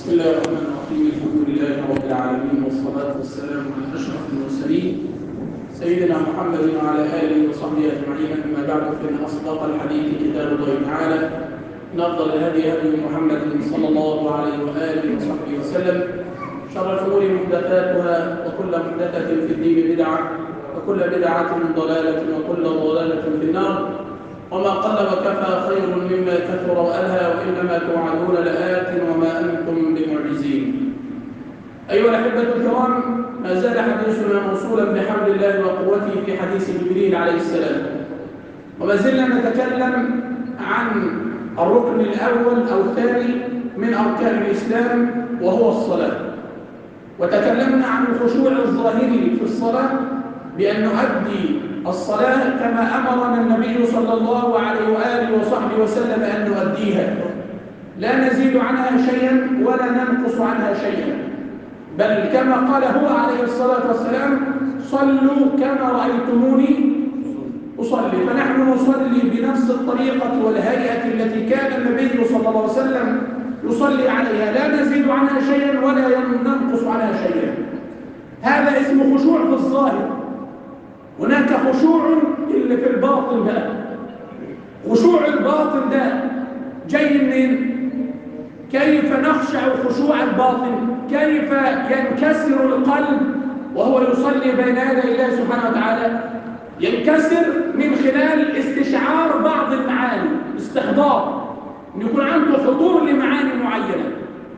بسم الله الرحمن الرحيم الحمد لله رب العالمين والصلاة والسلام على أشرف المرسلين سيدنا محمد وعلى آله وصحبه أجمعين أما بعد فإن أصدق الحديث كتاب الله تعالى إن أفضل الهدي هدي محمد صلى الله عليه وآله وصحبه وسلم شر الأمور محدثاتها وكل محدثة في الدين بدعة وكل بدعة ضلالة وكل ضلالة في النار وما قل وكفى خير مما كثر وألهى وإنما توعدون لآت وما أنتم بمعجزين أيها الأحبة الكرام ما زال حديثنا موصولا بحول الله وقوته في حديث جبريل عليه السلام وما زلنا نتكلم عن الركن الأول أو الثاني من أركان الإسلام وهو الصلاة وتكلمنا عن الخشوع الظاهري في الصلاة بأن نؤدي الصلاة كما أمرنا النبي صلى الله عليه وآله وصحبه وسلم أن نؤديها لا نزيد عنها شيئا ولا ننقص عنها شيئا بل كما قال هو عليه الصلاة والسلام صلوا كما رأيتموني أصلي فنحن نصلي بنفس الطريقة والهيئة التي كان النبي صلى الله عليه وسلم يصلي عليها لا نزيد عنها شيئا ولا ننقص عنها شيئا هذا اسمه خشوع في الظاهر هناك خشوع اللي في الباطن ده خشوع الباطن ده جاي منين كيف نخشع خشوع الباطن كيف ينكسر القلب وهو يصلي بين يدي الله سبحانه وتعالى ينكسر من خلال استشعار بعض المعاني استحضار ان يكون عنده حضور لمعاني معينه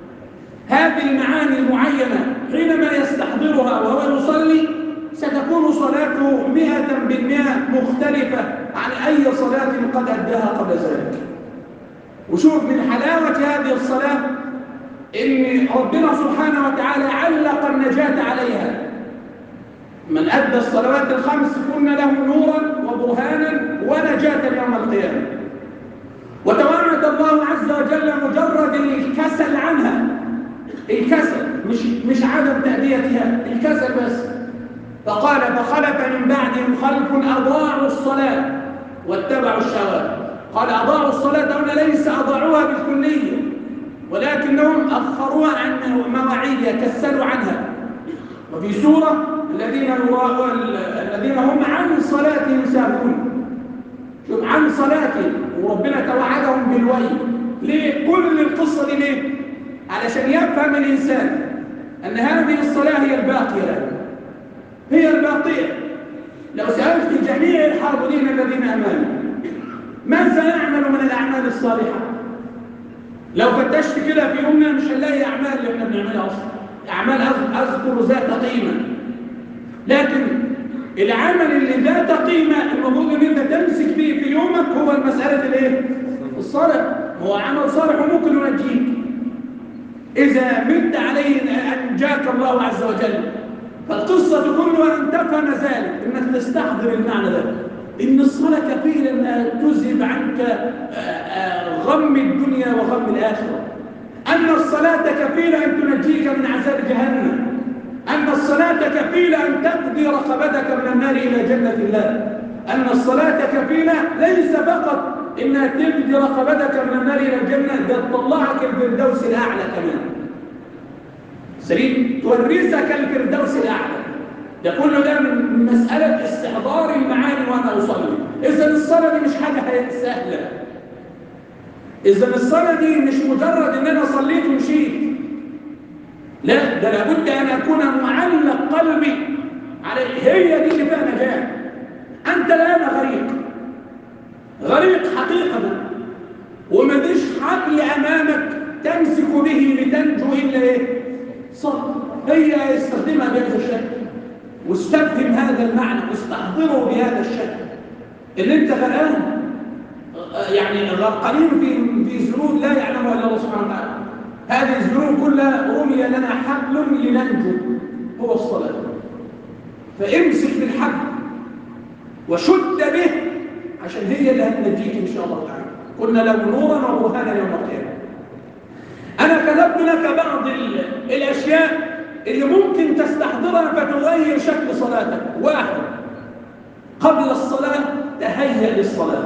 هذه المعاني المعينه حينما يستحضرها وهو يصلي ستكون صلاته مئة بالمئة مختلفة عن أي صلاة قد أداها قبل ذلك وشوف من حلاوة هذه الصلاة إن ربنا سبحانه وتعالى علق النجاة عليها من أدى الصلوات الخمس كن له نورا وبرهانا ونجاة يوم القيامة وتوعد الله عز وجل مجرد الكسل عنها الكسل مش مش عدم تأديتها الكسل بس فقال فخلف من بعدهم خلف أضاعوا الصلاة واتبعوا الشهوات قال أضاعوا الصلاة هنا ليس أضاعوها بالكلية ولكنهم أخروها عن مواعيدها كسلوا عنها وفي سورة الذين الذين هم عن صلاتهم ساهون شوف عن صلاتهم وربنا توعدهم بالويل ليه كل القصة دي ليه علشان يفهم الإنسان أن هذه الصلاة هي الباقية له هي الباقية لو سألت جميع الحاضرين الذين أمامي من سيعمل من الأعمال الصالحة لو فتشت كده في يومنا مش هنلاقي أعمال اللي احنا بنعملها أصلا أعمال أذكر ذات قيمة لكن العمل اللي ذات قيمة المفروض ان انت تمسك فيه في يومك هو المسألة الايه؟ الصالح هو عمل صالح وممكن ينجيك إذا مت عليه أنجاك الله عز وجل فالقصة كلها أن تفهم ذلك أنك تستحضر المعنى ده إن الصلاة كفيلة أنها تذهب عنك غم الدنيا وغم الآخرة أن الصلاة كفيلة أن تنجيك من عذاب جهنم أن الصلاة كفيلة أن تقضي رقبتك من النار إلى جنة الله أن الصلاة كفيلة ليس فقط إنها تبدي رقبتك من النار إلى الجنة ده تطلعك الفردوس الأعلى كمان سليم تورثك الفردوس الأعلى ده كله ده من مسألة استحضار المعاني وأنا أصلي إذا الصلاة دي مش حاجة سهلة إذا الصلاة دي مش مجرد إن أنا صليت ومشيت لا ده لابد أن أكون معلق قلبي على هي دي اللي فيها نجاة أنت الآن غريق غريق حقيقة ومفيش حبل أمامك تمسك به لتنجو إلا إيه؟ صلي هي استخدمها بهذا الشكل واستفهم هذا المعنى واستحضره بهذا الشكل اللي انت غرقان يعني غرقانين في في ذنوب لا يعلمها الا الله سبحانه وتعالى هذه الذنوب كلها رمي لنا حبل لننجو هو الصلاه فامسك بالحبل وشد به عشان هي اللي هتنجيك ان شاء الله تعالى قلنا له نورا وبرهانا يوم القيامه انا كتبت لك بعض الاشياء اللي ممكن تستحضرها فتغير شكل صلاتك واحد قبل الصلاة تهيأ للصلاة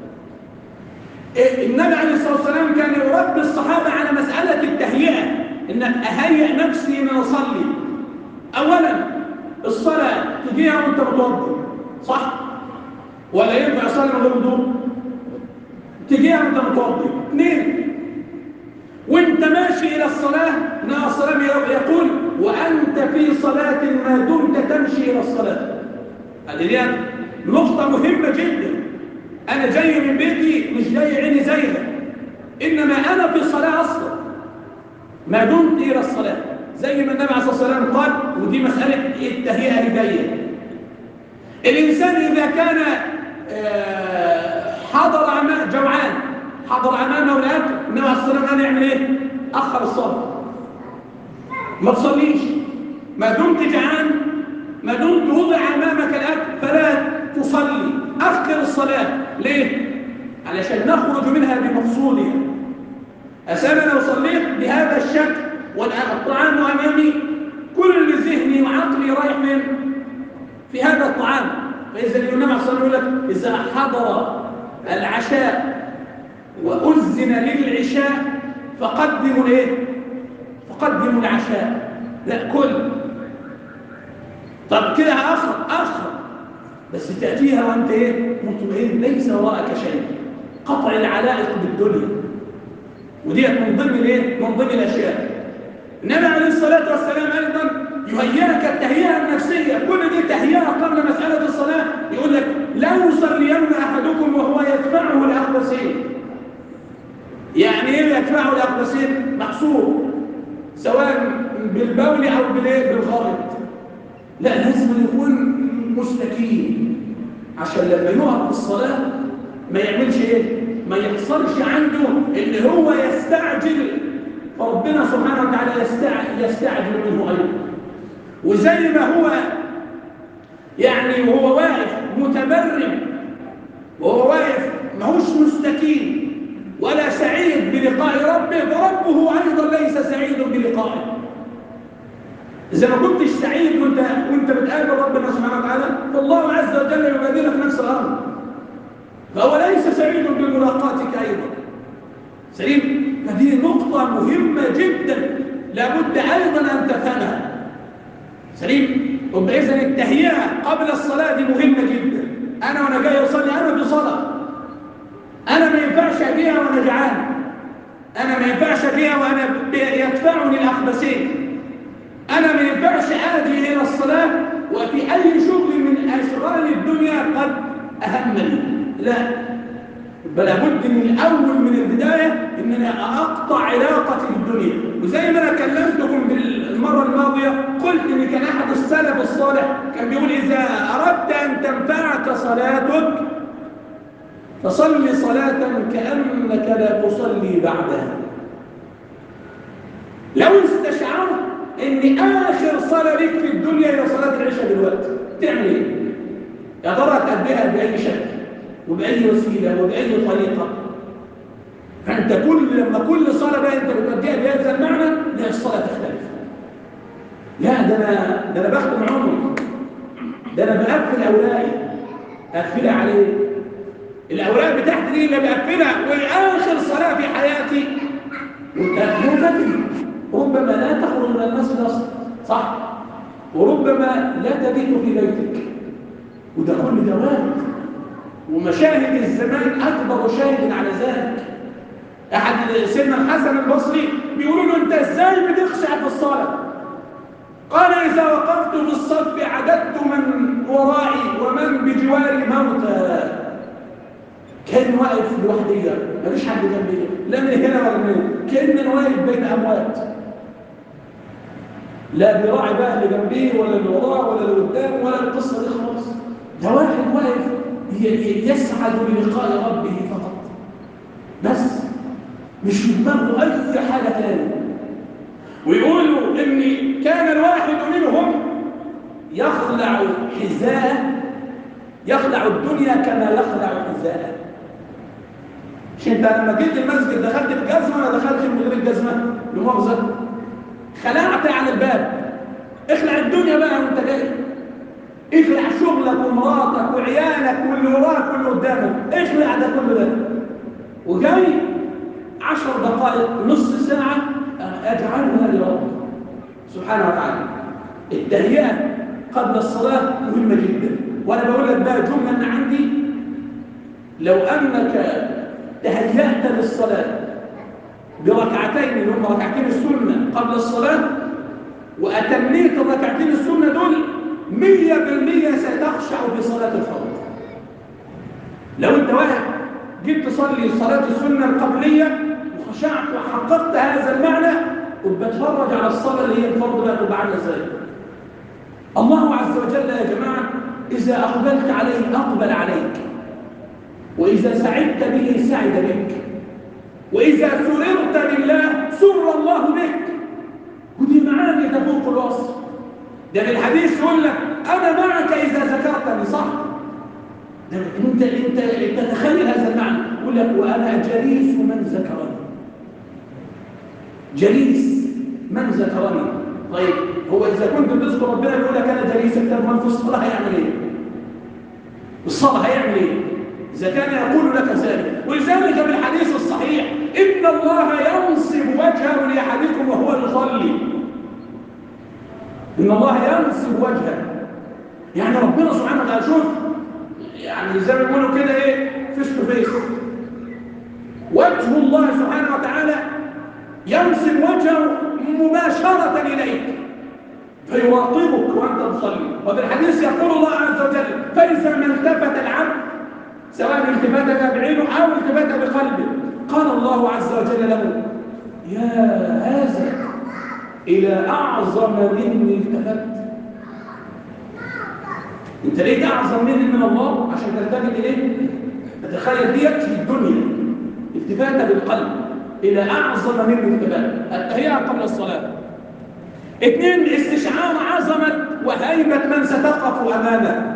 النبي عليه الصلاة والسلام كان يربي الصحابة على مسألة التهيئة إن ان اهيئ نفسي ان اصلي اولا الصلاه تجيها وانت متوضي صح ولا ينفع اصلي من غير وضوء تجيها وانت متوضي اثنين وانت ماشي الى الصلاه النبي صلى الله عليه وسلم يقول وانت في صلاه ما دمت تمشي الى الصلاه هذه نقطه مهمه جدا انا جاي من بيتي مش جاي عيني زيها انما انا في صلاه اصلا ما دمت الى الصلاه زي ما النبي عليه الصلاه والسلام قال ودي مساله التهيئه هدايه الانسان اذا كان حضر امام جوعان حضر امامه الاكل النبي عليه الصلاه والسلام يعمل ايه اخر الصلاه ما تصليش ما دمت جعان ما دمت وضع امامك الاكل فلا تصلي اخر الصلاه ليه علشان نخرج منها بمقصودها أسأل لو صليت بهذا الشكل والطعام أمامي كل ذهني وعقلي رايح من في هذا الطعام فإذا النبي صلى الله عليه وسلم يقول لك إذا حضر العشاء وأذن للعشاء فقدموا الإيه؟ فقدموا العشاء لا كل طب كده أخر أخر بس تأتيها وأنت إيه؟ مطمئن ليس وراءك شيء قطع العلائق بالدنيا وديت من ضمن الايه من ضمن الاشياء النبي عليه الصلاه والسلام ايضا يهيئك التهيئه النفسيه كل دي تهيئه قبل مساله الصلاه يقول لك لا يصلين احدكم وهو يدفعه الاقدسين يعني ايه يدفعه الاقدسين مقصود سواء بالبول او بالايه بالغائط لا لازم يكون مستكين عشان لما يقف في الصلاه ما يعملش ايه ما يحصلش عنده ان هو يستعجل فربنا سبحانه وتعالى يستعجل, يستعجل منه ايضا وزي ما هو يعني وهو واقف متبرم وهو واقف ماهوش مستكين ولا سعيد بلقاء ربه فربه ايضا ليس سعيد بلقائه إذا ما كنتش سعيد وانت وانت بتقابل ربنا سبحانه وتعالى فالله عز وجل يبادلك نفس الامر فهو ليس سعيد بملاقاتك أيضا سليم فدي نقطة مهمة جدا لابد أيضا أن تفهمها سليم وبإذن التهيئة قبل الصلاة دي مهمة جدا أنا وأنا جاي أصلي أنا بصلاة أنا ما ينفعش أبيها وأنا جعان أنا ما ينفعش أبيها وأنا يدفعني الأخبثين أنا ما ينفعش آتي إلى الصلاة وفي أي شغل من أشغال الدنيا قد أهمني لا بل لابد من الأول من البداية إن أنا أقطع علاقتي بالدنيا وزي ما أنا كلمتكم بالمرة الماضية قلت إن كان أحد السلف الصالح كان بيقول إذا أردت أن تنفعك صلاتك فصل صلاة كأنك لا تصلي بعدها لو استشعرت إن آخر صلاة لك في الدنيا هي صلاة العشاء دلوقتي تعمل إيه؟ يا ترى تأديها بأي شكل وبأي وسيلة وبأي طريقة فأنت كل لما كل صلاة بقى أنت بتوديها بهذا المعنى لا الصلاة تختلف لا ده أنا ده أنا بختم عمري ده أنا بقفل أوراقي أقفلها عليه الأوراق بتاعتي دي اللي بقفلها والآخر صلاة في حياتي وتأتي ربما لا تخرج من المسجد أصلا صح وربما لا تبيت في بيتك وده كل ده وارد ومشاهد الزمان أكبر شاهد على ذلك أحد سيدنا الحسن البصري بيقولوا له أنت إزاي بتخشع في الصلاة قال إذا وقفت في الصف عددت من ورائي ومن بجواري موتى كان واقف لوحدي مفيش حد جنبي لا من هنا ولا من هنا كان واقف بين أموات لا بيراعي بقى اللي جنبيه ولا اللي وراه ولا اللي قدام ولا القصة دي خالص ده واحد واقف يسعد بلقاء ربه فقط بس مش في دماغه اي حاجه ثانيه ويقولوا ان كان الواحد منهم يخلع حذاءه يخلع الدنيا كما يخلع حذاءه مش انت لما جيت المسجد دخلت بجزمه ولا دخلت من غير الجزمه لمؤاخذه خلعت عن الباب اخلع الدنيا بقى وانت جاي اخلع شغلك ومراتك وعيالك واللي وراك واللي قدامك اخلع ده كله ده وجاي عشر دقائق نص ساعة اجعلها لربي سبحانه وتعالى التهيئه قبل الصلاه مهمه جدا وانا بقول لك بقى جمله من عندي لو انك تهيأت للصلاه بركعتين اللي هم ركعتين السنه قبل الصلاه واتميت الركعتين السنه دول 100% ستخشع بصلاه الفرض لو انت واحد جيت تصلي صلاه السنه القبليه وخشعت وحققت هذا المعنى وبتفرج على الصلاه اللي هي الفرض بقى تبقى عامله ازاي الله عز وجل يا جماعه اذا اقبلت عليه اقبل عليك واذا سعدت به سعد بك واذا سررت بالله سر الله بك ودي معاني تفوق الوصف ده في الحديث يقول لك انا معك اذا ذكرتني صح ده انت انت تتخيل هذا المعنى يقول لك وانا جليس من ذكرني جليس من ذكرني طيب هو اذا كنت بتذكر ربنا يقول لك انا جليسك طب من في الصلاه هيعمل ايه الصلاه هيعمل ايه اذا كان يقول لك ذلك ولذلك في الحديث الصحيح ان الله ينصب وجهه لاحدكم وهو يصلي ان الله ينصب وجهه يعني ربنا سبحانه وتعالى شوف يعني زي ما بيقولوا كده ايه فيس تو فيس وجه الله سبحانه وتعالى ينصب وجهه مباشرة إليك فيراقبك وأنت تصلي وفي الحديث يقول الله عز وجل فإذا ما التفت العبد سواء التفت بعينه أو التفت بقلبه قال الله عز وجل له يا هذا إلى أعظم مني التفت انت ليه اعظم مني من الله عشان تلتفت اليه تتخيل ديت في الدنيا التفاته بالقلب الى اعظم مني التفات التهيئه قبل الصلاه اثنين استشعار عظمه وهيبه من ستقف امامه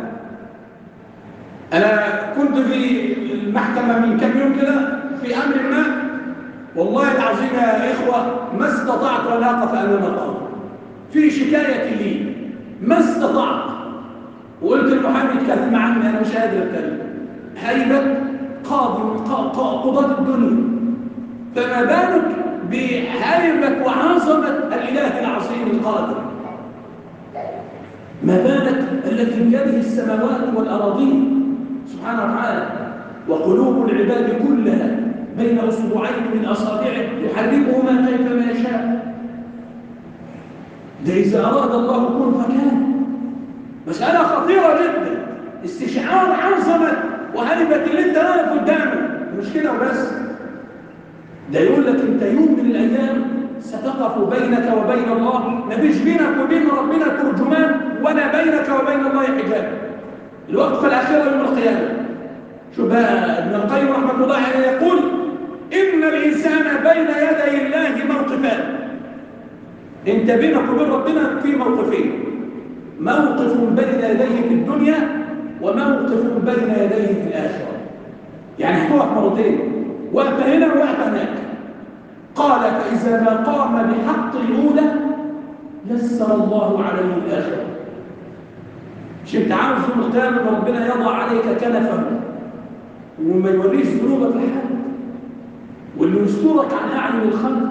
انا كنت في المحكمه من كم يوم كده في امر ما والله العظيم يا اخوه ما استطعت ان اقف امام القاضي في شكايه لي ما استطعت وقلت لمحامي يتكلم عني انا مش قادر اتكلم هيبه قاضي من قضاة الدنيا فما بالك بهيبه وعظمه الاله العظيم القادر ما بالك الذي بيده السماوات والاراضين سبحانه وتعالى وقلوب العباد كلها بين اصبعين من اصابعه يحركهما كيفما يشاء ده اذا اراد الله كن فكان مسألة خطيرة جدا استشعار عظمة وهيبة اللي انت واقف قدامه مش كده وبس ده يقول لك انت يوم من الايام ستقف بينك وبين الله ما فيش بينك وبين ربنا ترجمان ولا بينك وبين الله حجاب الوقفة الأخيرة يوم القيامة شوف بقى ابن القيم رحمة الله عليه يقول إن الإنسان بين يدي الله موقفان انت بينك وبين ربنا في موقفين موقف بين يديه في الدنيا وموقف بين يديه في الآخرة يعني هتقف مرتين وقت هنا ووقت هناك قال فإذا ما قام بحق الأولى يسر الله عليه الآخرة مش انت عاوز يوم القيامة ان ربنا يضع عليك كنفا وما يوريش ذنوبك لحد واللي يسترك عن أعين الخلق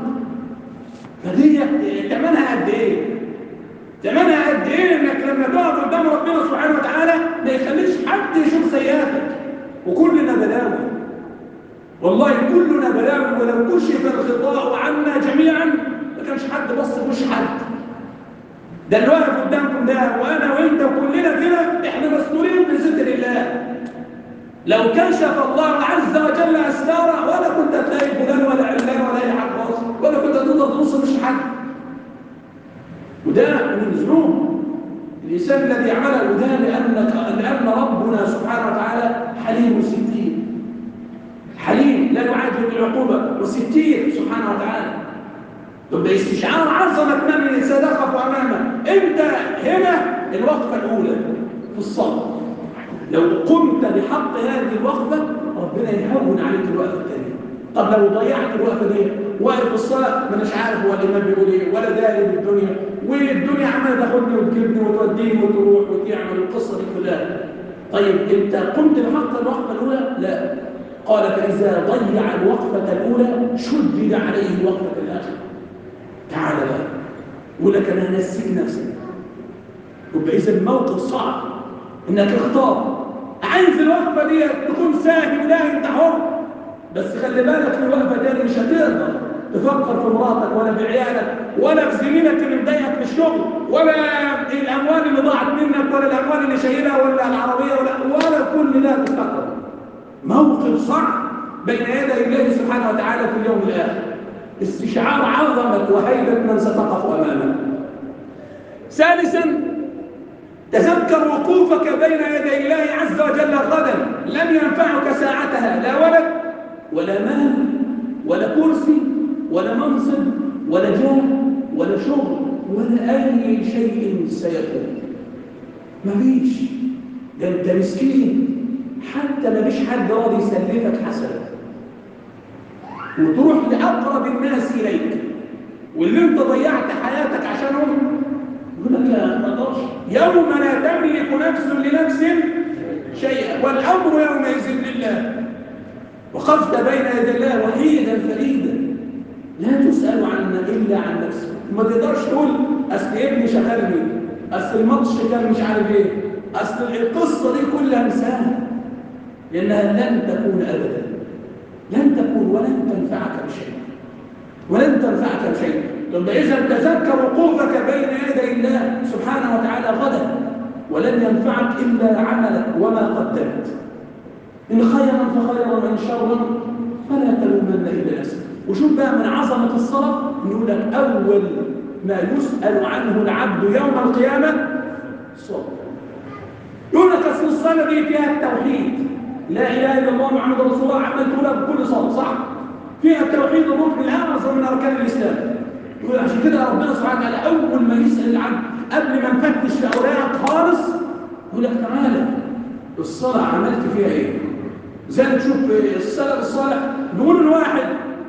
فدي ثمنها قد ايه؟ ثمنها قد ايه انك لما تقف قدام ربنا سبحانه وتعالى ما يخليش حد يشوف سيئاتك وكلنا بلاوي والله كلنا بلاوي ولو كشف الغطاء عنا جميعا ما كانش حد بص في وش حد ده اللي واقف قدامكم ده وانا وانت وكلنا كده احنا مسؤولين بستر الله لو كشف الله عز وجل استاره ولا كنت هتلاقي فلان ولا علان ولا اي حد خالص ولا كنت هتقدر تبص مش حد وده من ذنوب الإنسان الذي عمله ده لأنك لأن ربنا سبحانه وتعالى حليم ستير حليم لا يعاجل بالعقوبة وستير سبحانه وتعالى طب استشعار عظمة من الإنسان يقف أمامه أنت هنا الوقفة الأولى في الصلاة لو قمت بحق هذه الوقفة ربنا يهون عليك الوقفة الثانية طب لو ضيعت الوقفة دي واقف في الصلاة ما مش عارف هو الإمام بيقول إيه ولا داري بالدنيا والدنيا عمالة تاخدني وتجيبني وتوديني وتروح وتعمل القصة دي كلها طيب أنت قمت بحق الوقفة الأولى؟ لا قال فإذا ضيع الوقفة الأولى شدد عليه الوقفة الآخرة تعال بقى يقول لك انا هنسيك نفسك يبقى اذا الموقف صعب انك اختار عايز الوقفه دي تكون ساهي ولا انت حر بس خلي بالك في الوقفه دي مش هتقدر تفكر في مراتك ولا في عيالك ولا في زميلك اللي مضايقك في الشغل ولا الاموال اللي ضاعت منك ولا الاموال اللي شايلها ولا العربيه ولا ولا كل ده تفكر موقف صعب بين يدي الله سبحانه وتعالى في اليوم الاخر استشعار عظمه وهيبه من ستقف امامه ثالثا تذكر وقوفك بين يدي الله عز وجل غدا لم ينفعك ساعتها لا ولد ولا مال ولا كرسي ولا منصب ولا جاه ولا شغل ولا أي شيء سيكون مفيش ده أنت مسكين حتى ما فيش حد راضي يسلفك حسنة وتروح لأقرب الناس إليك واللي أنت ضيعت حياتك عشانهم يقول لك لا ما اقدرش يوم لا تملك نفس لنفس شيئا والأمر يومئذ لله وقفت بين يدي الله وحيدا فريدا لا تسأل عنا إلا عن نفسك ما تقدرش تقول أصل ابني شغلني أصل الماتش كان مش عارف إيه أصل القصة دي كلها مثال لأنها لن تكون أبدا لن تكون ولن تنفعك بشيء ولن تنفعك بشيء طب إذا تذكر وقوفك بين يدي الله سبحانه وتعالى غدا ولن ينفعك إلا عملك وما قدمت إن خيرا فخيرا وإن شرا فلا تلومن إلا نفسك وشوف بقى من عظمة الصلاة نقول لك أول ما يسأل عنه العبد يوم القيامة الصلاة يقول لك أصل الصلاة دي فيها التوحيد لا إله إلا الله محمد رسول الله عمال تقولها بكل صلاة صح؟ فيها التوحيد الركن الأعظم من أركان الإسلام يقول عشان كده ربنا سبحانه وتعالى أول ما يسأل العبد قبل ما نفتش في أوراقك خالص يقول لك تعالى الصلاة عملت فيها إيه؟ زي ما تشوف السلف الصالح نقول الواحد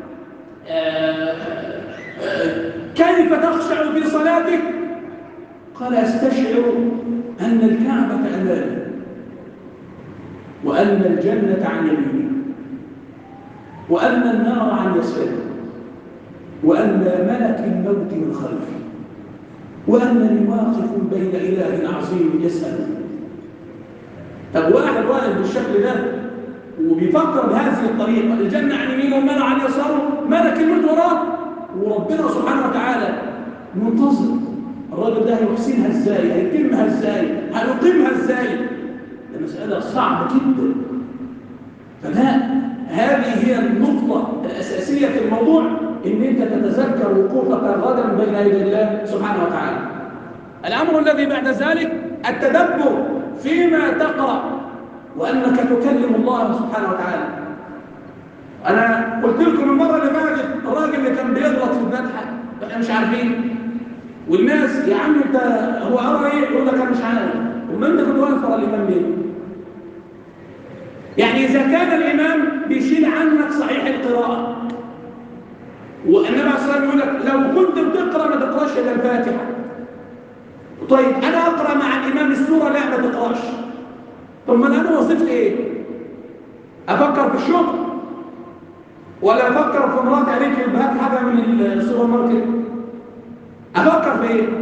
كيف تخشع في صلاتك قال استشعر أن الكعبة أمامي وأن الجنة عن يميني وأن النار عن يساري وأن ملك الموت من خلفي وأنني واقف بين إله عظيم يسألني طب واحد واقف بالشكل ده وبيفكر بهذه الطريقة الجنة عن يمينه والنار عن يساره ملك الموت وراه وربنا سبحانه وتعالى منتظر الراجل ده هيحسنها ازاي هيتمها ازاي هيقيمها ازاي ده مسألة صعبة جدا فلا هذه هي النقطة الأساسية في الموضوع إن أنت تتذكر وقوفك غدا بين يدي الله سبحانه وتعالى الأمر الذي بعد ذلك التدبر فيما تقرأ وأنك تكلم الله سبحانه وتعالى أنا قلت لكم المرة اللي فاتت الراجل اللي كان بيغلط في الفتحة احنا مش عارفين والناس يا عم انت هو قرا ايه يقول لك انا مش عارف وما انت كنت واقف ورا الامام ليه؟ يعني اذا كان الامام بيشيل عنك صحيح القراءه والنبي عليه الصلاه والسلام يقول لك لو كنت بتقرا ما تقراش الا الفاتحه طيب انا اقرا مع الامام السوره لا ما تقراش طب ما انا وظيفتي ايه؟ افكر في الشغل ولا افكر في مرات عليك هات حاجه من السوبر ماركت افكر في ايه؟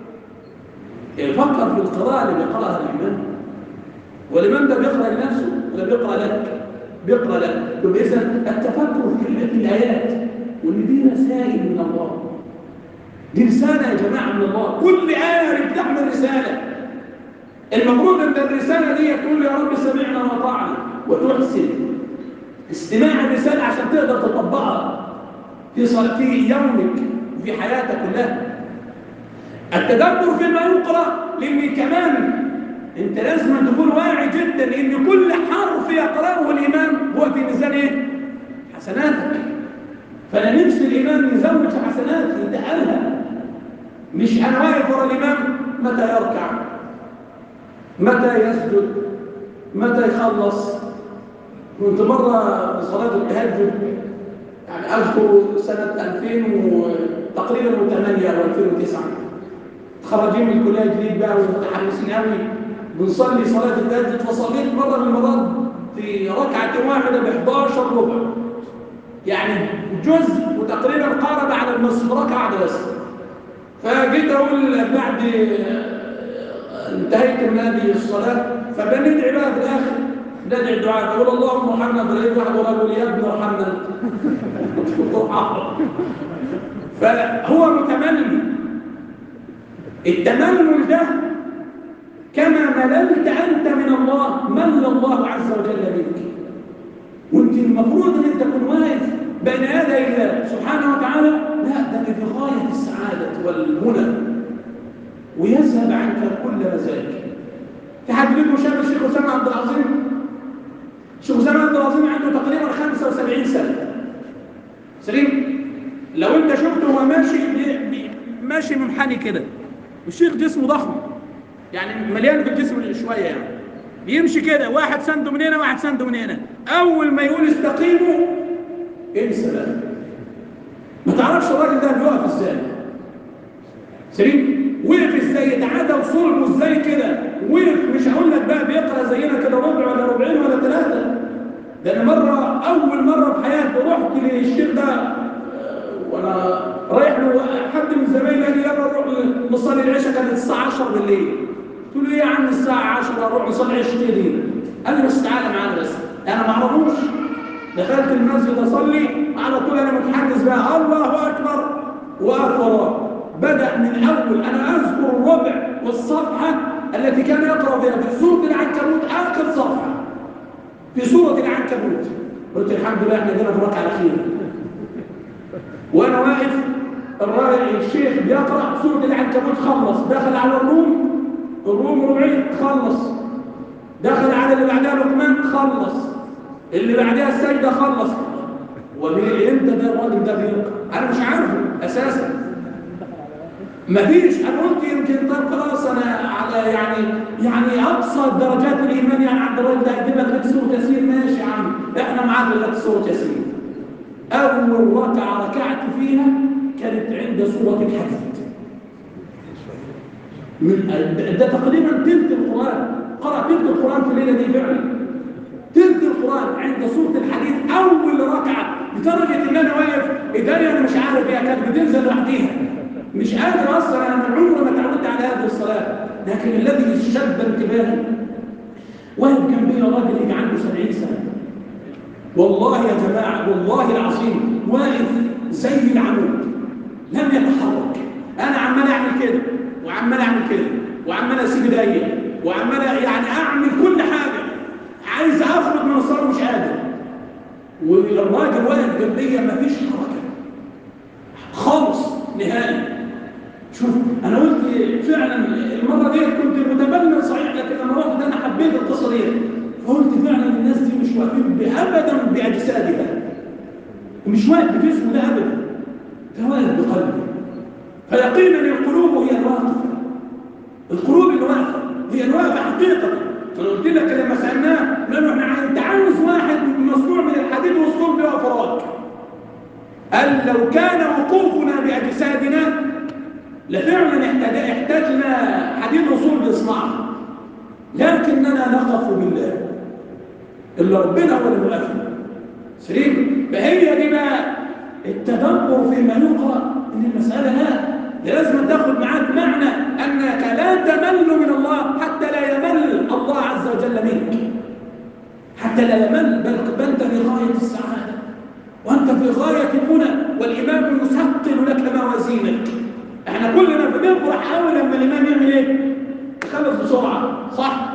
افكر في القراءه اللي بيقراها الامام والامام ده بيقرا لنفسه ولا بيقرا لك؟ بيقرا لك يبقى اذا التفكر في الايات وان دي رسائل من الله دي رساله يا جماعه من الله كل ايه بتحمل رساله المفروض ان الرساله دي تقول يا رب سمعنا واطعنا وتحسن استماع الرساله عشان تقدر تطبقها في صل... في يومك وفي حياتك كلها التدبر فيما يقرا لان كمان انت لازم تكون واعي جدا ان كل حرف يقراه الامام هو في ميزان ايه حسناتك فلا نفس الامام يزود في حسنات ينتقلها مش انا واقف ورا الامام متى يركع متى يسجد متى يخلص كنت مرة بصلاة التهجد يعني أذكر سنة 2000 وتقريبا 8 أو 2009 تخرجين من الكلية جديد بقى ومتحمسين قوي بنصلي صلاة التهجد فصليت مرة من المرات في ركعة واحدة ب 11 ربع يعني جزء وتقريبا قارب على المسجد ركعه واحده بس فجيت اقول بعد انتهيت من هذه الصلاه فبندعي بقى في الاخر ندعي الدعاء اقول اللهم ارحمنا فلقيت واحد وراه يقول يا ابن ارحمنا فهو متمني التمني ده كما مللت أنت من الله مل الله عز وجل منك وانت المفروض ان انت تكون واقف بين يدي الله سبحانه وتعالى لا ده في غاية السعادة والمنى ويذهب عنك كل مزاج في حد منكم شاف الشيخ أسامة عبد العظيم الشيخ أسامة عبد العظيم عنده تقريبا 75 سنة سليم لو انت شفته هو ماشي بي بي ماشي منحني كده والشيخ جسمه ضخم يعني مليان في الجسم شويه يعني بيمشي كده واحد سنده من هنا واحد سنده من هنا اول ما يقول استقيموا انسى بقى ما تعرفش الراجل ده بيقف ازاي سليم وقف ازاي اتعدى وصلبه ازاي كده وقف مش هقول لك بقى بيقرا زينا كده ربع ولا ربعين ولا ثلاثه ده انا مره اول مره في حياتي رحت للشيخ ده وانا رايح له حد من زمايلي قال لي يلا نروح نصلي العشاء كانت الساعه 10 بالليل قلت له ايه يا عم الساعه 10 اروح نصلي العشاء دي قال لي بس تعالى معانا بس انا ما اعرفوش دخلت المسجد اصلي على طول انا متحدث بقى الله اكبر واكبر بدا من اول انا اذكر الربع والصفحه التي كان يقرا فيها في سوره العنكبوت اخر صفحه في سوره العنكبوت قلت الحمد لله احنا جينا في الركعه الاخيره وانا واقف الراجل الشيخ بيقرا سوره العنكبوت خلص دخل على الروم الروم ربعين خلص دخل على اللي بعدها لقمان خلص اللي بعدها السجده خلص وامتى ده الراجل ده بيقرا انا مش عارفه اساسا مفيش انا قلت يمكن طب خلاص انا على يعني يعني اقصى درجات الايمان يعني عند الراجل ده يجيب لك سوره ياسين ماشي يا عم احنا معاك لك سوره ياسين أول ركعة ركعت فيها كانت عند سورة الحديد من ده تقريبا تلت القرآن قرأ تلت القرآن في الليلة دي فعلا تلت القرآن عند سورة الحديد أول ركعة لدرجة إن أنا واقف إيديا أنا مش عارف هي كانت بتنزل لوحديها مش قادر أصلا أنا من عمري ما تعودت على هذه الصلاة لكن الذي شد انتباهي واقف جنبي راجل يجي عنده 70 سنة والله يا جماعة والله العظيم واقف زي العمود لم يتحرك أنا عمال أعمل كده وعمال أعمل كده وعمال أسيب إيديا وعمال يعني أعمل كل حاجة عايز أخرج من الصلاة مش قادر والراجل واقف جنبيا مفيش حركة خالص نهائي شوف أنا قلت فعلا المرة دي كنت متبلل صحيح لكن لما رحت أنا حبيت القصة دي فقلت فعلا الناس دي مش واقفين ابدا باجسادها ومش واقف بجسمه ده ابدا ده واقف بقلبه فيقينا القلوب هي الواقفه القلوب اللي واقفه هي الواقفه حقيقه انا قلت لك لما سالناه قال له احنا انت عاوز واحد مصنوع من الحديد وسطول بيقف وراك قال لو كان وقوفنا باجسادنا لفعلا احتاجنا حديد وصول بيصنعه لكننا نقف بالله اللي ربنا هو اللي وقفنا سليم فهي دي بقى التدبر فيما يقرا ان المساله لا لازم تاخد معاك معنى انك لا تمل من الله حتى لا يمل الله عز وجل منك حتى لا يمل بل انت في غايه السعاده وانت في غايه المنى والامام يثقل لك موازينك احنا كلنا بنفرح قوي لما الامام يعمل ايه؟ يخلص بسرعه صح؟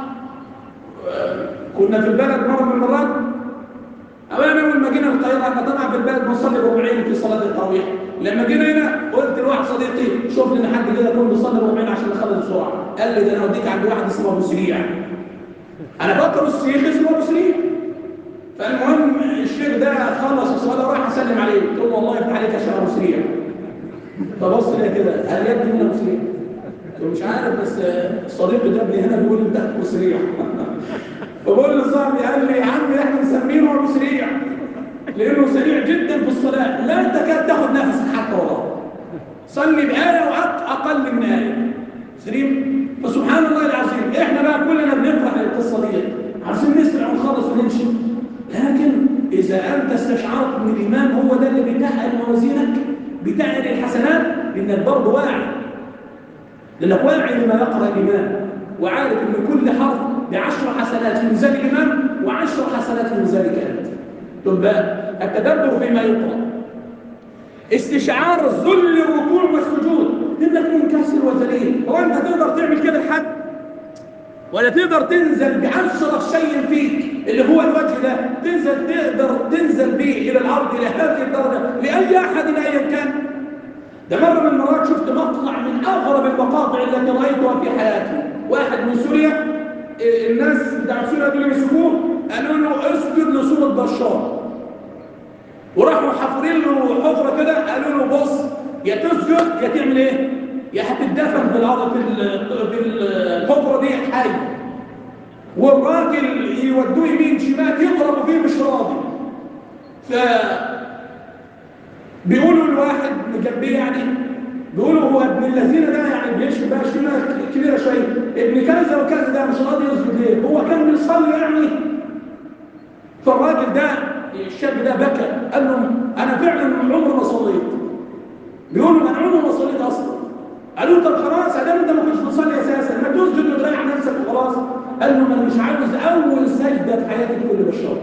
كنا في البلد مرة من المرات أولا أول ما جينا القاهرة احنا طبعا في البلد بنصلي ربعين في صلاة التراويح لما جينا هنا قلت لواحد صديقي شوف لنا حد كده يكون بيصلي ربعين عشان نخلص بسرعة قال لي ده أنا أوديك عند واحد اسمه أبو سريع أنا بكر الشيخ اسمه أبو سريع فالمهم الشيخ ده خلص الصلاة وراح أسلم عليه قلت له والله يفتح عليك يا شيخ أبو سريع فبص لي كده قال لي ابني من أبو سريع قلت مش عارف بس صديقي ده ابني هنا بيقول انت ابو سريع فبقول لصاحبي قال لي يا عم احنا مسمينه ابو سريع لانه سريع جدا في الصلاه لا تكاد تاخد نفسك حتى وراه صلي بايه واقل من ايه سليم فسبحان الله العظيم احنا بقى كلنا بنفرح للقصه دي عايزين نسرع ونخلص ونمشي لكن اذا انت استشعرت ان الامام هو ده اللي بيتقل موازينك بتاع الحسنات لأنك برضه واعي لأنك واعي لما يقرأ الإمام وعارف أن كل حرف بعشر حسنات في ميزان الإمام وعشر حسنات في ميزانك أنت طب بقى التدبر فيما يقرأ استشعار ذل الركوع والسجود انك منكسر وذليل هو انت تقدر تعمل كده لحد ولا تقدر تنزل بأشرف شيء فيك اللي هو الوجه ده تنزل تقدر تنزل به إلى الأرض إلى هذه الدرجة لأي أحد أيا كان ده مرة من المرات شفت مقطع من أغرب المقاطع التي رأيتها في حياتي واحد من سوريا الناس بتاع سوريا دول يمسكوه قالوا له اسجد لصورة بشار وراحوا حافرين له حفرة كده قالوا له بص يا تسجد يا تعمل ايه؟ يا هتتدفن في الارض في الحفرة دي حي والراجل يودوه يمين شمال يضربوا فيه مش راضي ف بيقولوا الواحد جنبيه يعني بيقولوا هو ابن الذين ده يعني بيشرب بقى شمال كبيره شويه ابن كذا وكذا ده مش راضي يسجد ليه؟ هو كان بيصلي يعني فالراجل ده الشاب ده بكى قال لهم انا فعلا عمري ما صليت بيقولوا انا عمري ما صليت اصلا قالوا طب خلاص ادام انت ما كنتش بتصلي اساسا ما تسجد وتريح نفسك وخلاص قال لهم انا مش عاوز اول سجده في حياتي تكون لبشار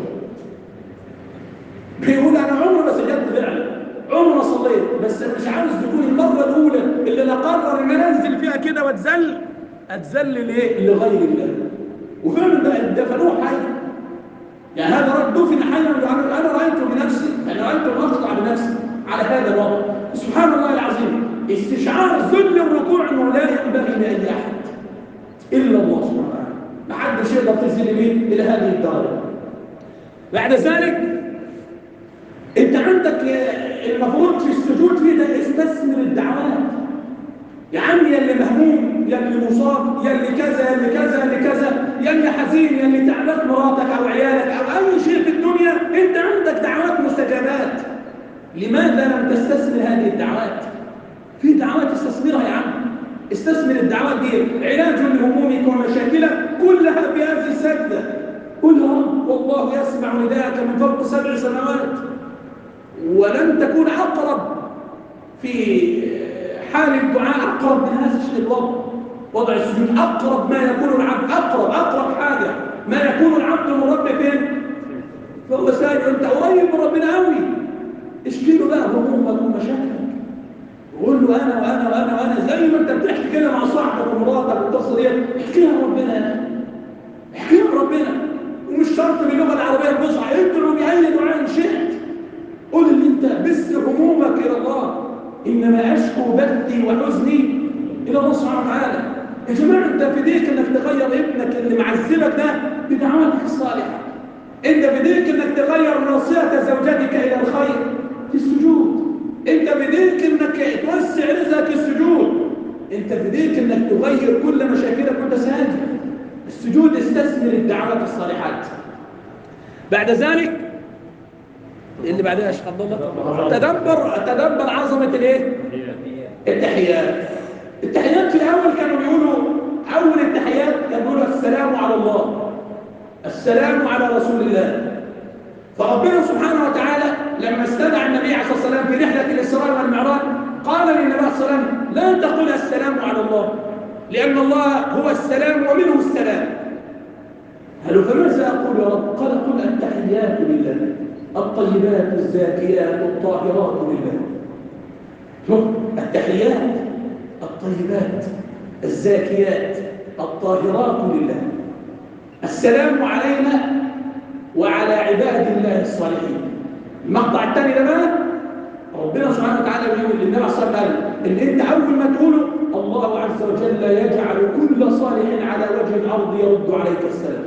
بيقول انا عمري ما سجدت فعلا عمري ما صليت بس انا مش عاوز تكون المره الاولى اللي انا اقرر ان انا انزل فيها كده واتذل اتذل ليه لغير الله وفعلا ده دفنوه حي يعني هذا رد دفن حيا يعني انا رايته بنفسي انا رايت المقطع بنفسي على هذا الوضع سبحان الله العظيم استشعار ذل الركوع انه لا ينبغي لاي احد الا الله سبحانه وتعالى ما حدش يقدر تنزل اليه الى هذه الدرجه بعد ذلك انت عندك المفروض في السجود في ده استثمر الدعوات يا عم يا اللي مهموم يا اللي مصاب يا اللي كذا يا اللي كذا يا اللي كذا يا اللي حزين يا اللي تعبت مراتك او عيالك او اي شيء في الدنيا انت عندك دعوات مستجابات لماذا لم تستثمر هذه الدعوات في دعوات استثمرها يا عم استثمر الدعوات دي علاج لهمومك ومشاكلك كلها في هذه السجده قل يا رب والله يسمع نداءك من فوق سبع سماوات ولن تكون اقرب في حال الدعاء أقرب من هذا الشيء الوضع وضع السجود أقرب ما يكون العبد أقرب أقرب حاجة ما يكون العبد من ربه فين فهو ساجد أنت قريب من ربنا قوي اشكي له بقى همومك ومشاكلك وقول له أنا وأنا وأنا وأنا زي ما أنت بتحكي كده مع صاحبك ومراتك والقصة دي احكيها لربنا احكيها لربنا ومش شرط باللغة العربية الفصحى ادعو بأي دعاء شئت قول اللي أنت بس همومك إلى الله إنما أشكو بثي وحزني إلى الله سبحانه وتعالى يا جماعة أنت في ايديك إنك تغير ابنك اللي معذبك ده بدعواتك الصالحة أنت في ايديك إنك تغير نصيحة زوجتك إلى الخير في السجود أنت في ايديك إنك توسع رزقك السجود أنت في ايديك إنك تغير كل مشاكلك وأنت ساجد السجود استثمر الدعوات الصالحات بعد ذلك اللي بعدها يا شيخ عبد الله تدبر تدبر عظمه الايه التحيات التحيات في الاول كانوا بيقولوا اول التحيات كانوا بيقولوا السلام على الله السلام على رسول الله فربنا سبحانه وتعالى لما استدعى النبي عليه الصلاه والسلام في رحله الاسراء والمعراج قال للنبي عليه الصلاه والسلام لا تقل السلام على الله لان الله هو السلام ومنه السلام قالوا فماذا اقول يا رب قال قل التحيات لله الطيبات الزاكيات الطاهرات لله شوف التحيات الطيبات الزاكيات الطاهرات لله السلام علينا وعلى عباد الله الصالحين المقطع الثاني ده بقى ربنا سبحانه وتعالى بيقول للنبي صلى الله عليه وسلم ان انت اول ما تقوله الله عز وجل يجعل كل صالح على وجه الارض يرد عليك السلام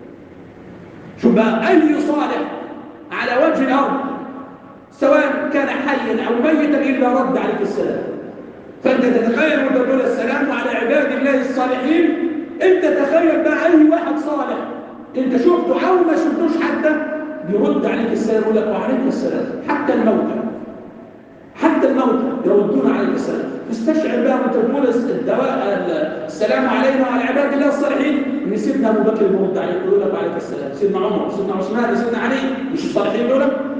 شوف بقى اي صالح على وجه الأرض سواء كان حيا أو ميتا إلا رد عليك السلام فأنت تتخيل وأنت تقول السلام على عباد الله الصالحين أنت تخيل بقى أي واحد صالح أنت شفته أو ما شفتوش حتى بيرد عليك السلام يقول لك وعليك السلام حتى الموتى حتى الموتى يردون عليك السلام تستشعر بقى وانت تقول الدواء السلام علينا وعلى عباد الله الصالحين ان سيدنا ابو بكر بيرد عليك يقول لك وعليك السلام سيدنا عمر سيدنا عثمان سيدنا علي مش الصالحين دول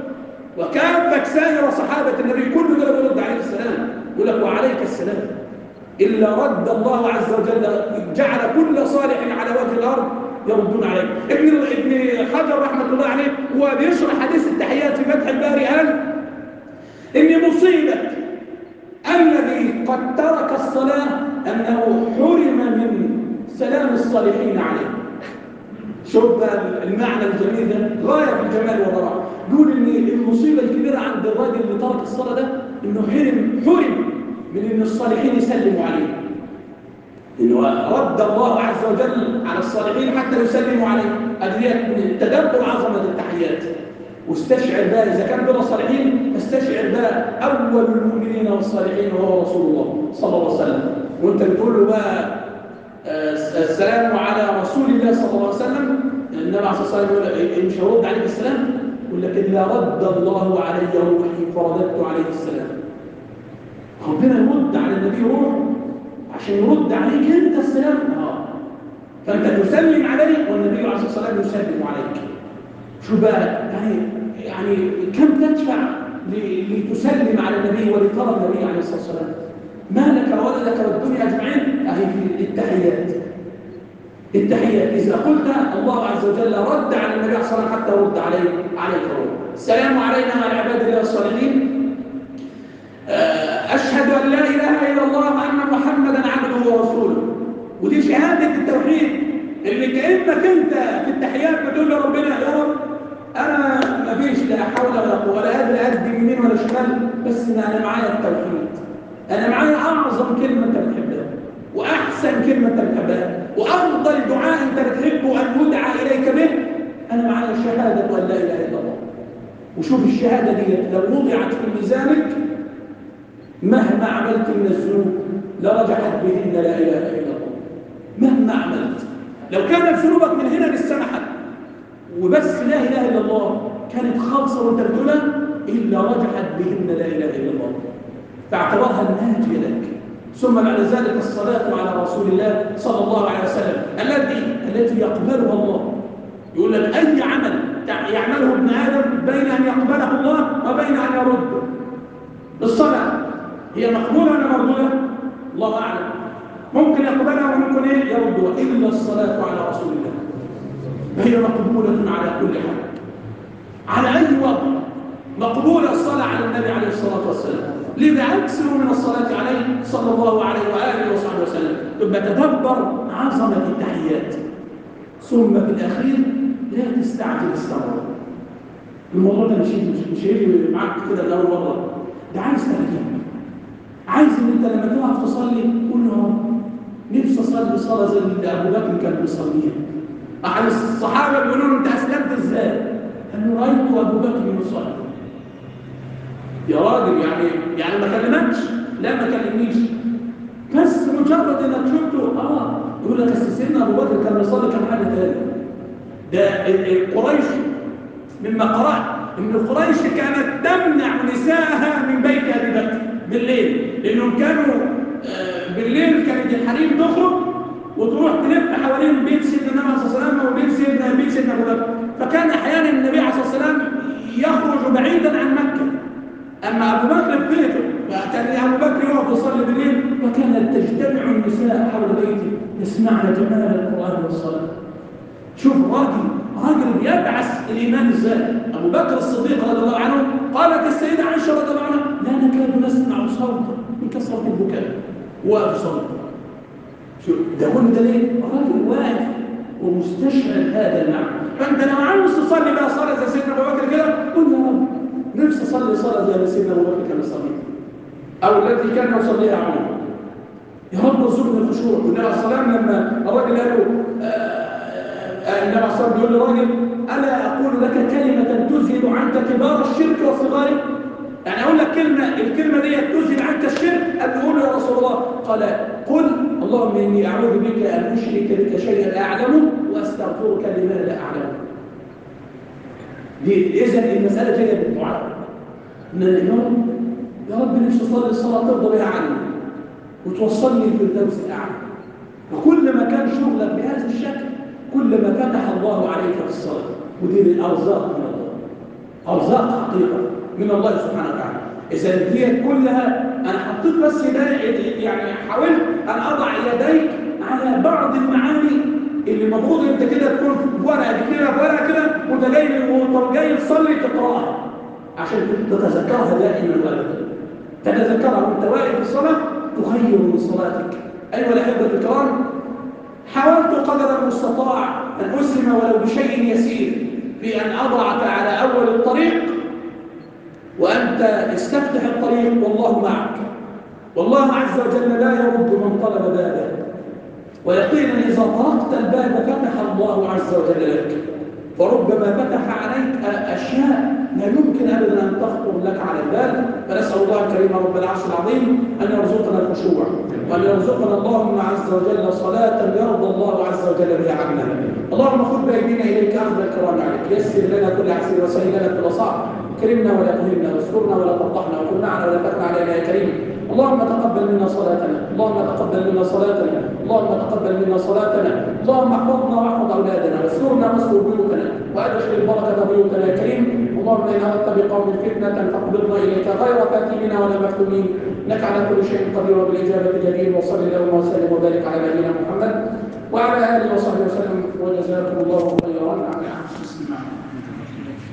وكافة سائر صحابة النبي كل دول بيرد عليه السلام يقول لك وعليك السلام إلا رد الله عز وجل جعل كل صالح على وجه الأرض يردون عليه ابن ابن حجر رحمة الله عليه هو بيشرح حديث التحيات في فتح الباري قال إن مصيبة الذي قد ترك الصلاة أنه حرم من سلام الصالحين عليه شوف بقى المعنى الجميل ده غاية في الجمال والضراء يقول ان المصيبة الكبيرة عند الراجل اللي ترك الصلاة ده انه حرم حرم من ان الصالحين يسلموا عليه انه رد الله عز وجل على الصالحين حتى يسلموا عليه ادريات من تدبر عظمة التحيات واستشعر بقى اذا كان دول صالحين استشعر بقى اول المؤمنين والصالحين وهو رسول الله صلى الله عليه وسلم وانت بتقول له بقى السلام على رسول الله صلى الله عليه وسلم النبي عليه الصلاه والسلام يقول مش هرد عليك السلام يقول لك الا رد الله علي روحي فرددت عليه السلام ربنا يرد على النبي روح عشان يرد عليك انت السلام اه فانت تسلم عليه والنبي عليه الصلاه والسلام يسلم عليك شو بقى يعني يعني كم تدفع لتسلم على النبي ولترى النبي عليه الصلاه والسلام ما لك ولدك والدنيا اجمعين اهي في التحيات التحيات اذا قلت الله عز وجل رد على النبي عليه الصلاه والسلام حتى رد عليه عليك روح السلام علينا وعلى عباد الله الصالحين اشهد ان لا اله الا الله وان محمدا عبده ورسوله ودي شهاده التوحيد اللي كانك انت في التحيات بتقول لربنا يا رب انا ما فيش لا حول ولا قوه ولا قادر ادي يمين ولا شمال بس انا معايا التوحيد انا معايا اعظم كلمه انت بتحبها واحسن كلمه انت بتحبها وافضل دعاء انت بتحبه ان يدعى اليك به انا معايا شهاده ان لا اله الا الله وشوف الشهاده دي لو وضعت في ميزانك مهما عملت من الذنوب لرجعت بهن لا اله الا الله مهما عملت لو كانت ذنوبك من هنا للسمحه وبس لا اله الا الله كانت خالصه وانت بتقولها الا رجعت بهن لا اله الا الله فاعتبرها الناجية لك ثم بعد ذلك الصلاة على رسول الله صلى الله عليه وسلم التي التي يقبلها الله يقول لك أي عمل يعمله ابن آدم بين أن يقبله الله وبين أن يرده الصلاة هي مقبولة ولا مردودة؟ الله أعلم ممكن يقبلها وممكن إيه يردها إلا الصلاة على رسول الله فهي مقبولة على كل حال على أي وضع مقبولة الصلاة على النبي عليه الصلاة والسلام لذا أكثر من الصلاة عليه صلى الله عليه وآله وصحبه وسلم ثم تدبر عظمة التحيات ثم في الأخير لا تستعجل الصلاة الموضوع ده مش مش هيجي معاك كده لأول مرة ده عايز تركيب عايز ان انت لما تقف تصلي قول له نفسي اصلي صلاه زي اللي ابو بكر كان بيصليها احد الصحابه بيقولوا له انت اسلمت ازاي؟ قال له رايت ابو بكر يصلي يا راجل يعني يعني ما كلمكش لا ما كلمنيش بس مجرد انك شفته اه يقول لك اصل سيدنا ابو بكر كان بيصلي كان حاجه ثانيه ده قريش مما قرات ان قريش كانت تمنع نساءها من بيت ابي بكر بالليل لانهم كانوا آه بالليل كانت الحريم تخرج وتروح تلف حوالين بيت سيدنا النبي عليه الصلاه والسلام وبيت سيدنا بيت سيدنا ابو بكر فكان احيانا النبي عليه الصلاه والسلام يخرج بعيدا عن مكه أما أبو بكر في بيته فكان أبو بكر يقف يصلي بالليل فكانت تجتمع النساء حول بيته يسمعن جمال القرآن والصلاة شوف راجل راجل بيبعث الإيمان إزاي أبو بكر الصديق رضي الله عنه قالت السيدة عائشة رضي الله عنها لا نكاد نسمع صوتا من كثرة البكاء واقف صوت شوف ده كل ده ليه؟ راجل واقف ومستشعر هذا المعنى فأنت لو عاوز تصلي بقى صلاة زي سيدنا أبو بكر كده قل يا رب نفسي اصلي صلاه زي ما سيدنا ابو بكر كان يصلي او التي كان يصليها عمر يا رب ارزقني الخشوع والنبي عليه الصلاه والسلام لما الراجل قال له النبي عليه الصلاه والسلام بيقول للراجل الا اقول لك كلمه تذهب عنك كبار الشرك وصغاره يعني اقول لك كلمه الكلمه دي تذهب عنك الشرك قال له يا رسول الله قال قل اللهم اني اعوذ بك ان اشرك بك شيئا اعلمه واستغفرك لما لا اعلمه إذا المسألة جاية بالدعاء إن يا رب يا رب نفسي أصلي الصلاة ترضى بها عني وتوصلني للفردوس الأعلى وكل ما كان شغلك بهذا الشكل كل ما فتح الله عليك في الصلاة ودي الأرزاق من الله أرزاق حقيقة من الله سبحانه وتعالى إذا هي كلها أنا حطيت بس يدي يعني حاولت أن أضع يديك على بعض المعاني اللي المفروض أنت كده تكون في ورقة دي كده في ورقة كده وأنت جاي وأنت جاي تصلي تقرأها عشان تتذكرها دائما وأبدا تتذكرها وأنت واقف في الصلاة تخير من صلاتك أيها الأحبة الكرام حاولت قدر المستطاع أن أسلم ولو بشيء يسير في أن أضعك على أول الطريق وأنت استفتح الطريق والله معك والله عز وجل لا يرد من طلب بابه ويقينا إذا طرقت الباب فتح الله عز وجل لك فربما فتح عليك أشياء لا يمكن أبدا أن تخطر لك على البال فنسأل الله الكريم رب العرش العظيم أن يرزقنا الخشوع وأن يرزقنا اللهم عز وجل صلاة يرضى الله عز وجل بها عنا اللهم خذ بأيدينا إليك أخذ الكرام عليك يسر لنا كل عسير وسهل لنا كل صعب كرمنا ولا تهنا واذكرنا ولا تفضحنا وكن معنا ولا تكن علينا يا كريم اللهم تقبل منا صلاتنا اللهم تقبل منا صلاتنا اللهم تقبل منا صلاتنا اللهم احفظنا واحفظ اولادنا واسترنا واستر بيوتنا وادخل البركه بيوتنا يا كريم اللهم ان اردت بقوم فتنه فاقبضنا اليك غير كاتبنا ولا مكتومين انك على كل شيء قدير وبالاجابه جدير وصل اللهم وسلم وبارك على نبينا محمد وعلى اله وصحبه وسلم وجزاكم الله خيرا على حسن استماعكم